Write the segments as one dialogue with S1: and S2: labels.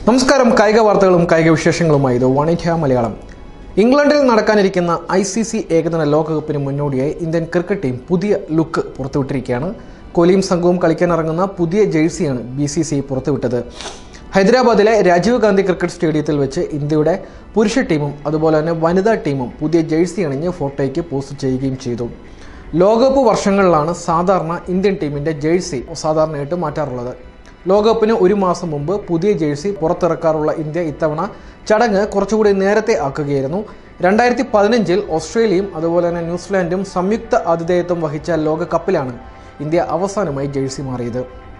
S1: നമസ്കാരം കായിക വാർത്തകളും കായിക വിശേഷങ്ങളുമായി ഇത് വൺ ഇന്ത്യ മലയാളം ഇംഗ്ലണ്ടിൽ നടക്കാനിരിക്കുന്ന ഐ സി സി ഏകദിന ലോകകപ്പിന് മുന്നോടിയായി ഇന്ത്യൻ ക്രിക്കറ്റ് ടീം പുതിയ ലുക്ക് പുറത്തുവിട്ടിരിക്കുകയാണ് കോഹ്ലിയും സംഘവും കളിക്കാനിറങ്ങുന്ന പുതിയ ജേഴ്സിയാണ് ബി സി സി പുറത്തുവിട്ടത് ഹൈദരാബാദിലെ രാജീവ് ഗാന്ധി ക്രിക്കറ്റ് സ്റ്റേഡിയത്തിൽ വെച്ച് ഇന്ത്യയുടെ പുരുഷ ടീമും അതുപോലെ തന്നെ വനിതാ ടീമും പുതിയ ജേഴ്സി അണിഞ്ഞ് ഫോട്ടോയ്ക്ക് പോസ്റ്റ് ചെയ്യുകയും ചെയ്തു ലോകകപ്പ് വർഷങ്ങളിലാണ് സാധാരണ ഇന്ത്യൻ ടീമിന്റെ ജേഴ്സി സാധാരണയായിട്ട് മാറ്റാറുള്ളത് ലോകകപ്പിന് ഒരു മാസം മുമ്പ് പുതിയ ജേഴ്സി പുറത്തിറക്കാറുള്ള ഇന്ത്യ ഇത്തവണ ചടങ്ങ് കുറച്ചുകൂടി നേരത്തെ ആക്കുകയായിരുന്നു രണ്ടായിരത്തി പതിനഞ്ചിൽ ഓസ്ട്രേലിയയും അതുപോലെ തന്നെ ന്യൂസിലാൻഡും സംയുക്ത ആതിഥേയത്വം വഹിച്ച ലോകകപ്പിലാണ് ഇന്ത്യ അവസാനമായി ജേഴ്സി മാറിയത്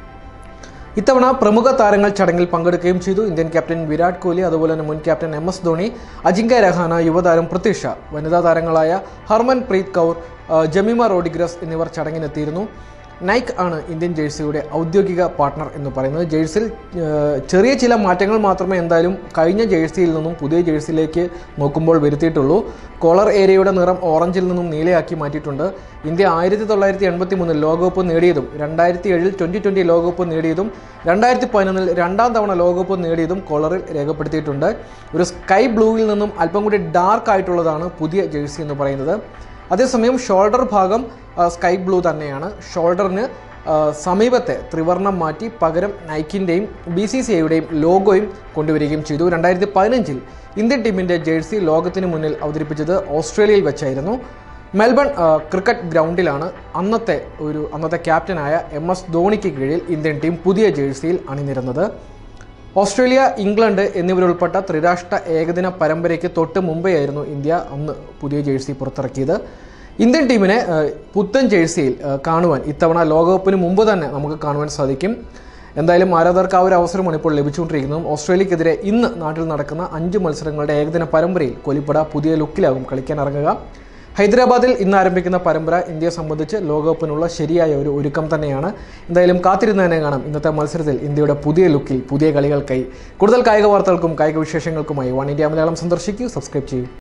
S1: ഇത്തവണ പ്രമുഖ താരങ്ങൾ ചടങ്ങിൽ പങ്കെടുക്കുകയും ചെയ്തു ഇന്ത്യൻ ക്യാപ്റ്റൻ വിരാട് കോഹ്ലി അതുപോലെ തന്നെ മുൻ captain M S Dhoni Ajinkya Rahane യുവതാരം പൃഥ്വി ഷാ വനിതാ താരങ്ങളായ ഹർമൻ പ്രീത് കൗർ ആ, ജമീമ റോഡിഗ്രസ് എന്നിവർ ചടങ്ങിനെത്തിയിരുന്നു നൈക്ക് ആണ് ഇന്ത്യൻ ജേഴ്സിയുടെ ഔദ്യോഗിക പാർട്ട്ണർ എന്ന് പറയുന്നത് ജേഴ്സിയിൽ ആ, ചെറിയ ചില മാറ്റങ്ങൾ മാത്രമേ എന്തായാലും കഴിഞ്ഞ ജേഴ്സിയിൽ നിന്നും പുതിയ ജേഴ്സിയിലേക്ക് നോക്കുമ്പോൾ വരുത്തിയിട്ടുള്ളൂ കോളർ ഏരിയയുടെ നിറം ഓറഞ്ചിൽ നിന്നും നീലയാക്കി മാറ്റിയിട്ടുണ്ട് ഇന്ത്യ ആയിരത്തി തൊള്ളായിരത്തി എൺപത്തി മൂന്നിൽ ലോകകപ്പ് നേടിയതും രണ്ടായിരത്തി ഏഴിൽ ട്വൻ്റി ട്വൻ്റി ലോകകപ്പ് നേടിയതും രണ്ടായിരത്തി പതിനൊന്നിൽ രണ്ടാം തവണ ലോകകപ്പ് നേടിയതും കോളറിൽ രേഖപ്പെടുത്തിയിട്ടുണ്ട് ഒരു സ്കൈ ബ്ലൂവിൽ നിന്നും അല്പം കൂടി ഡാർക്ക് ആയിട്ടുള്ളതാണ് പുതിയ ജേഴ്സി എന്ന് പറയുന്നത് അതേസമയം ഷോൾഡർ ഭാഗം ആ, സ്കൈ ബ്ലൂ തന്നെയാണ് ഷോൾഡറിന് ആ, സമീപത്തെ ത്രിവർണം മാറ്റി പകരം നൈക്കിൻ്റെയും ബി സി സി ഐയുടെയും ലോഗോയും കൊണ്ടുവരികയും ചെയ്തു രണ്ടായിരത്തി പതിനഞ്ചിൽ ഇന്ത്യൻ ടീമിൻ്റെ ജേഴ്സി ലോകത്തിന് മുന്നിൽ അവതരിപ്പിച്ചത് ഓസ്ട്രേലിയയിൽ വെച്ചായിരുന്നു മെൽബൺ ആ, ക്രിക്കറ്റ് ഗ്രൗണ്ടിലാണ് അന്നത്തെ ഒരു അന്നത്തെ ക്യാപ്റ്റനായ എം എസ് ധോണിക്ക് കീഴിൽ ഇന്ത്യൻ ടീം പുതിയ ജേഴ്സിയിൽ അണിനിരുന്നത് ഓസ്ട്രേലിയ ഇംഗ്ലണ്ട് എന്നിവരുൾപ്പെട്ട ത്രിരാഷ്ട്ര ഏകദിന പരമ്പരയ്ക്ക് തൊട്ട് മുമ്പെയായിരുന്നു ഇന്ത്യ അന്ന് പുതിയ ജേഴ്സി പുറത്തിറക്കിയത് ഇന്ത്യൻ ടീമിനെ ആ, പുത്തൻ ജേഴ്സിയിൽ ആ, കാണുവാൻ ഇത്തവണ ലോകകപ്പിന് മുമ്പ് തന്നെ നമുക്ക് കാണുവാൻ സാധിക്കും എന്തായാലും ആരാധകർക്ക് ആ ഒരു അവസരമാണ് ഇപ്പോൾ ലഭിച്ചുകൊണ്ടിരിക്കുന്നത് ഓസ്ട്രേലിയക്കെതിരെ ഇന്ന് നാട്ടിൽ നടക്കുന്ന അഞ്ച് മത്സരങ്ങളുടെ ഏകദിന പരമ്പരയിൽ കൊലിപ്പട പുതിയ ലുക്കിലാകും കളിക്കാൻ ഇറങ്ങുക ഹൈദരാബാദിൽ ഇന്ന് ആരംഭിക്കുന്ന പരമ്പര ഇന്ത്യയെ സംബന്ധിച്ച് ലോകകപ്പിനുള്ള ശരിയായ ഒരു ഒരുക്കം തന്നെയാണ് എന്തായാലും കാത്തിരുന്ന് തന്നെ കാണാം ഇന്നത്തെ മത്സരത്തിൽ ഇന്ത്യയുടെ പുതിയ ലുക്കിൽ പുതിയ കളികൾക്കായി കൂടുതൽ കായിക വാർത്തകൾക്കും കായിക വിശേഷങ്ങൾക്കുമായി വൺ ഇന്ത്യ മലയാളം സന്ദർശിക്കൂ സബ്സ്ക്രൈബ് ചെയ്യൂ